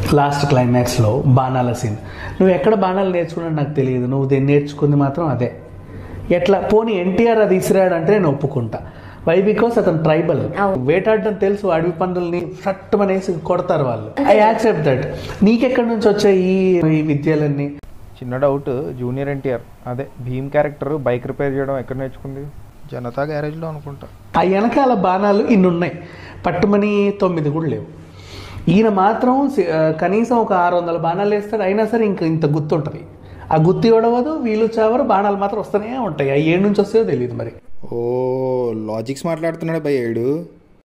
Last క్లైమాక్స్లో బాణాల scene నువ్వు ఎక్కడ బాణాలు నేర్చుకున్నా నాకు తెలియదు నువ్వు దీన్ని నేర్చుకుంది మాత్రం అదే ఎట్లా పోనీ ఎన్టీఆర్ అది ఇసిరాడంటే నేను ఒప్పుకుంటా వై బికాస్ అతను ట్రైబల్ అవును. వేటాడడం తెలుసు అడవి పందుల్ని సట్టమనేసి కొడతారు వాళ్ళు ఐ యాక్సెప్ట్ దట్ నీకెక్కడి నుంచి వచ్చాయి ఈ- ఈ విద్యలన్నీ చిన్న డౌట్ జూనియర్ ఎన్టీఆర్ అదే భీమ్ క్యారెక్టర్ బైక్ రిపేర్ చేయడం ఎక్కడ నేర్చుకుంది జనతా గ్యారేజ్లో అనుకుంటా ఆ వెనకాల బాణాలు ఇన్ని ఉన్నాయి పట్టుమని తొమ్మిది కూడా లేవు ఈయన మాత్రం సి- ఆ, కనీసం ఒక ఆరు వందల బాణాలు వేస్తాడు అయినా సరే ఇంక ఇంత గుర్తుంటుంది ఆ గుత్తి ఒడవదు వీళ్ళు చావరు బాణాలు మాత్రం వస్తూనే ఉంటాయి అవి ఏడు నుంచి వస్తాయో తెలియదు మరి ఓ లాజిక్స్ మాట్లాడుతున్నాడు భయ్య ఏడు